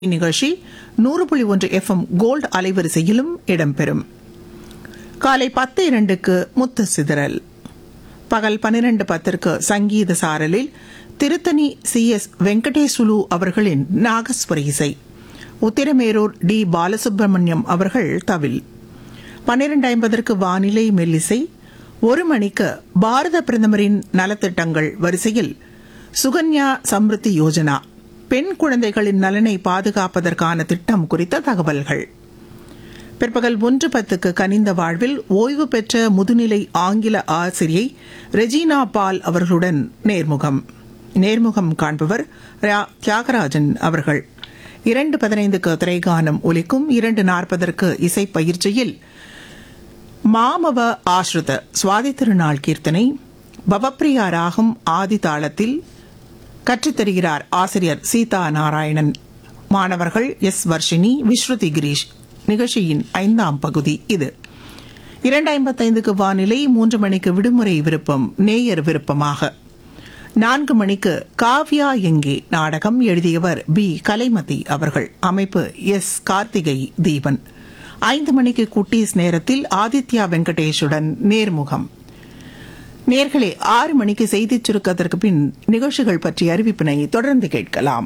இந்நிகழ்ச்சி நூறு புள்ளி ஒன்று எஃப்எம் கோல்டு அலைவரிசையிலும் இடம்பெறும் காலை பத்து இரண்டுக்கு முத்து சிதறல் பகல் பன்னிரண்டு பத்திற்கு சங்கீத சாரலில் திருத்தணி சி எஸ் வெங்கடேசுலு அவர்களின் நாகஸ்வர இசை உத்திரமேரூர் டி பாலசுப்ரமணியம் அவர்கள் தவில் பன்னிரண்டு ஐம்பதற்கு வானிலை மெல்லிசை ஒரு மணிக்கு பாரத பிரதமரின் நலத்திட்டங்கள் வரிசையில் சுகன்யா சம்ருத்தி யோஜனா பெண் குழந்தைகளின் நலனை பாதுகாப்பதற்கான திட்டம் குறித்த தகவல்கள் பிற்பகல் ஒன்று பத்துக்கு கனிந்த வாழ்வில் ஓய்வு பெற்ற முதுநிலை ஆங்கில ஆசிரியை ரெஜினா பால் அவர்களுடன் நேர்முகம் நேர்முகம் காண்பவர் ரா- தியாகராஜன் அவர்கள் இரண்டு பதினைந்துக்கு திரைகானம் ஒலிக்கும் இரண்டு நாற்பதற்கு இசை பயிற்சியில் மாமவ ஆஸ்ருத சுவாதி திருநாள் கீர்த்தனை பவப்பிரியா ராகம் ஆதி தாளத்தில் கற்றுத்தருகிறார் ஆசிரியர் சீதா நாராயணன் மாணவர்கள் எஸ் வர்ஷினி விஸ்ருதி கிரீஷ் நிகழ்ச்சியின் ஐந்தாம் பகுதி இது இரண்டு ஐம்பத்தைந்துக்கு வானிலை மூன்று மணிக்கு விடுமுறை விருப்பம் நேயர் விருப்பமாக நான்கு மணிக்கு காவ்யா எங்கே நாடகம் எழுதியவர் பி கலைமதி அவர்கள் அமைப்பு எஸ் கார்த்திகை தீபன் ஐந்து மணிக்கு குட்டீஸ் நேரத்தில் ஆதித்யா வெங்கடேஷுடன் நேர்முகம் நேர்களே ஆறு மணிக்கு செய்திச் சுருக்கத்திற்கு பின் நிகழ்ச்சிகள் பற்றிய அறிவிப்பினை தொடர்ந்து கேட்கலாம்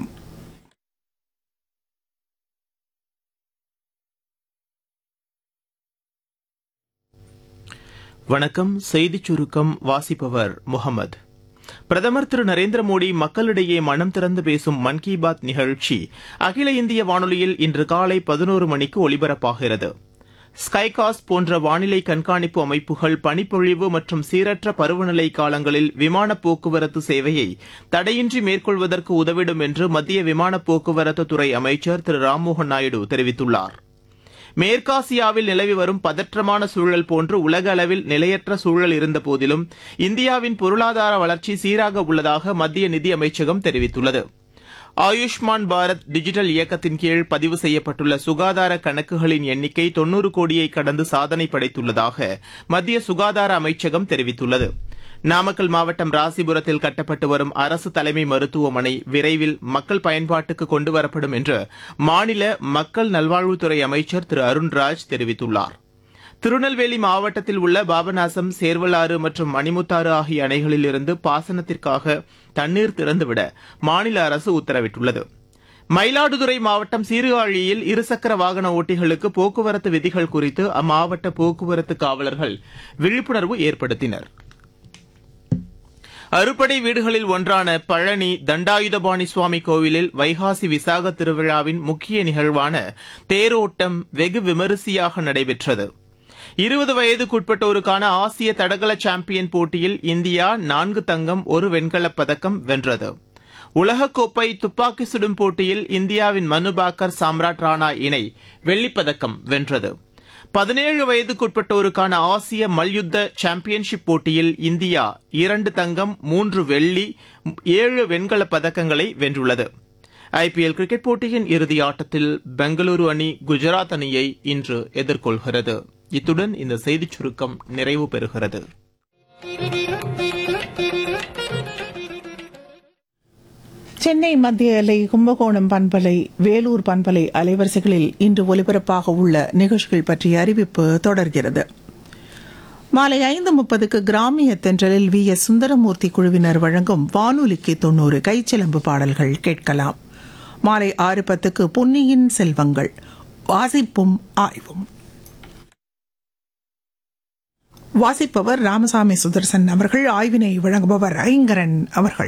வணக்கம் செய்திச் சுருக்கம் வாசிப்பவர் முகமது பிரதமர் திரு நரேந்திர மோடி மக்களிடையே மனம் திறந்து பேசும் மன் கி பாத் நிகழ்ச்சி அகில இந்திய வானொலியில் இன்று காலை பதினோரு மணிக்கு ஒலிபரப்பாகிறது ஸ்கைகாஸ் போன்ற வானிலை கண்காணிப்பு அமைப்புகள் பனிப்பொழிவு மற்றும் சீரற்ற பருவநிலை காலங்களில் விமான போக்குவரத்து சேவையை தடையின்றி மேற்கொள்வதற்கு உதவிடும் என்று மத்திய விமான போக்குவரத்து துறை அமைச்சர் திரு ராம்மோகன் நாயுடு தெரிவித்துள்ளார் மேற்காசியாவில் நிலவி வரும் பதற்றமான சூழல் போன்று உலக அளவில் நிலையற்ற சூழல் இருந்த போதிலும் இந்தியாவின் பொருளாதார வளர்ச்சி சீராக உள்ளதாக மத்திய நிதி அமைச்சகம் தெரிவித்துள்ளது ஆயுஷ்மான் பாரத் டிஜிட்டல் இயக்கத்தின் கீழ் பதிவு செய்யப்பட்டுள்ள சுகாதார கணக்குகளின் எண்ணிக்கை தொன்னூறு கோடியை கடந்து சாதனை படைத்துள்ளதாக மத்திய சுகாதார அமைச்சகம் தெரிவித்துள்ளது நாமக்கல் மாவட்டம் ராசிபுரத்தில் கட்டப்பட்டு வரும் அரசு தலைமை மருத்துவமனை விரைவில் மக்கள் பயன்பாட்டுக்கு கொண்டுவரப்படும் என்று மாநில மக்கள் நல்வாழ்வுத்துறை அமைச்சர் திரு அருண்ராஜ் தெரிவித்துள்ளார் திருநெல்வேலி மாவட்டத்தில் உள்ள பாபநாசம் சேர்வலாறு மற்றும் மணிமுத்தாறு ஆகிய அணைகளில் இருந்து பாசனத்திற்காக தண்ணீர் திறந்துவிட மாநில அரசு உத்தரவிட்டுள்ளது மயிலாடுதுறை மாவட்டம் சீர்காழியில் இருசக்கர வாகன ஓட்டிகளுக்கு போக்குவரத்து விதிகள் குறித்து அம்மாவட்ட போக்குவரத்து காவலர்கள் விழிப்புணர்வு ஏற்படுத்தினர் அறுபடை வீடுகளில் ஒன்றான பழனி தண்டாயுதபாணி சுவாமி கோவிலில் வைகாசி விசாக திருவிழாவின் முக்கிய நிகழ்வான தேரோட்டம் வெகு விமரிசையாக நடைபெற்றது இருபது வயதுக்குட்பட்டோருக்கான ஆசிய தடகள சாம்பியன் போட்டியில் இந்தியா நான்கு தங்கம் ஒரு வெண்கலப் பதக்கம் வென்றது உலகக்கோப்பை துப்பாக்கி சுடும் போட்டியில் இந்தியாவின் மனு பாக்கர் சாம்ராட் ராணா இணை வெள்ளிப்பதக்கம் வென்றது பதினேழு வயதுக்குட்பட்டோருக்கான ஆசிய மல்யுத்த சாம்பியன்ஷிப் போட்டியில் இந்தியா இரண்டு தங்கம் மூன்று வெள்ளி ஏழு வெண்கலப் பதக்கங்களை வென்றுள்ளது ஐபிஎல் கிரிக்கெட் போட்டியின் இறுதி ஆட்டத்தில் பெங்களூரு அணி குஜராத் அணியை இன்று எதிர்கொள்கிறது இத்துடன் இந்த செய்திச் சுருக்கம் நிறைவு பெறுகிறது சென்னை மத்திய எல்லை கும்பகோணம் பண்பலை வேலூர் பண்பலை அலைவரிசைகளில் இன்று ஒலிபரப்பாக உள்ள நிகழ்ச்சிகள் பற்றிய அறிவிப்பு தொடர்கிறது மாலை ஐந்து முப்பதுக்கு கிராமிய தென்றலில் வி எஸ் சுந்தரமூர்த்தி குழுவினர் வழங்கும் வானொலிக்கு தொன்னூறு கைச்சிலம்பு பாடல்கள் கேட்கலாம் மாலை ஆறு பத்துக்கு பொன்னியின் செல்வங்கள் வாசிப்பும் ஆய்வும் வாசிப்பவர் ராமசாமி சுதர்சன் அவர்கள் ஆய்வினை வழங்குபவர் ஐங்கரன் அவர்கள்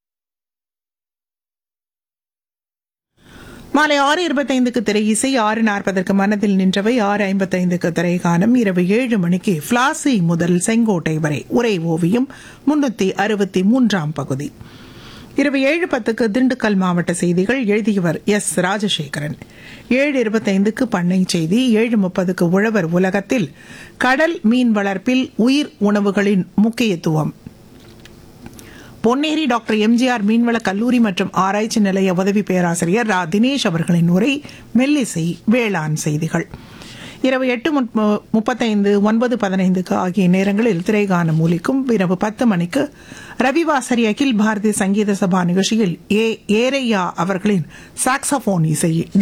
மாலை ஆறு இருபத்தைந்துக்கு திரை இசை ஆறு நாற்பதற்கு மனதில் நின்றவை ஆறு ஐம்பத்தைந்துக்கு திரைகானம் இரவு ஏழு மணிக்கு பிளாசி முதல் செங்கோட்டை வரை உரை ஓவியம் முன்னூத்தி அறுபத்தி மூன்றாம் பகுதி இரவு ஏழு பத்துக்கு திண்டுக்கல் மாவட்ட செய்திகள் எழுதியவர் எஸ் ராஜசேகரன் ஏழு இருபத்தைந்துக்கு பண்ணை செய்தி ஏழு முப்பதுக்கு உழவர் உலகத்தில் கடல் மீன் வளர்ப்பில் உயிர் உணவுகளின் முக்கியத்துவம் பொன்னேரி டாக்டர் எம்ஜிஆர் மீன்வள கல்லூரி மற்றும் ஆராய்ச்சி நிலைய உதவி பேராசிரியர் ரா தினேஷ் அவர்களின் உரை மெல்லிசை வேளாண் செய்திகள் இரவு எட்டு முப்ப- முப்பத்தைந்து ஒன்பது பதினைந்துக்கு ஆகிய நேரங்களில் திரைகானம் ஒலிக்கும் இரவு பத்து மணிக்கு ரவிவாசரி அகில் பாரதி சங்கீத சபா நிகழ்ச்சியில் ஏ ஏரையா அவர்களின் சாக்ஸபோன் இசை